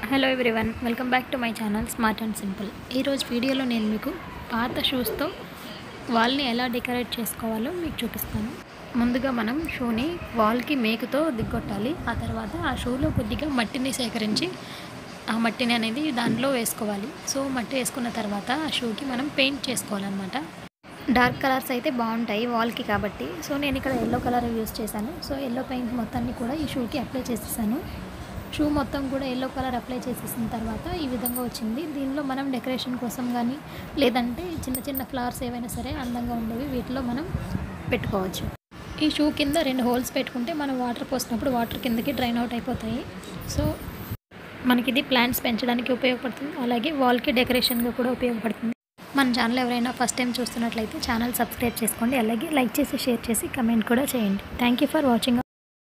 hello everyone welcome back to my channel smart and simple ఈరోజు వీడియోలో నేను మీకు పాత షూస్తో వాల్ని ఎలా డెకరేట్ చేసుకోవాలో మీకు చూపిస్తాను ముందుగా మనం షూని వాల్కి మేకుతో దిగ్గొట్టాలి ఆ తర్వాత ఆ షూలో కొద్దిగా మట్టిని సేకరించి ఆ మట్టిని అనేది దాంట్లో వేసుకోవాలి సో మట్టి వేసుకున్న తర్వాత ఆ షూకి మనం పెయింట్ చేసుకోవాలన్నమాట డార్క్ కలర్స్ అయితే బాగుంటాయి వాల్కి కాబట్టి సో నేను ఇక్కడ ఎల్లో కలర్ యూస్ చేశాను సో ఎల్లో పెయింట్ మొత్తాన్ని కూడా ఈ షూకి అప్లై చేసేసాను షూ మొత్తం కూడా ఎల్లో కలర్ అప్లై చేసేసిన తర్వాత ఈ విధంగా వచ్చింది దీనిలో మనం డెకరేషన్ కోసం కానీ లేదంటే చిన్న చిన్న ఫ్లవర్స్ ఏవైనా సరే అందంగా ఉండేవి వీటిలో మనం పెట్టుకోవచ్చు ఈ షూ కింద రెండు హోల్స్ పెట్టుకుంటే మనం వాటర్ పోసినప్పుడు వాటర్ కిందకి డ్రైన్ అవుట్ అయిపోతాయి సో మనకి ఇది ప్లాంట్స్ పెంచడానికి ఉపయోగపడుతుంది అలాగే వాల్కి డెకరేషన్గా కూడా ఉపయోగపడుతుంది మన ఛానల్ ఎవరైనా ఫస్ట్ టైం చూస్తున్నట్లయితే ఛానల్ సబ్స్క్రైబ్ చేసుకోండి అలాగే లైక్ చేసి షేర్ చేసి కమెంట్ కూడా చేయండి థ్యాంక్ యూ ఫర్ వాచింగ్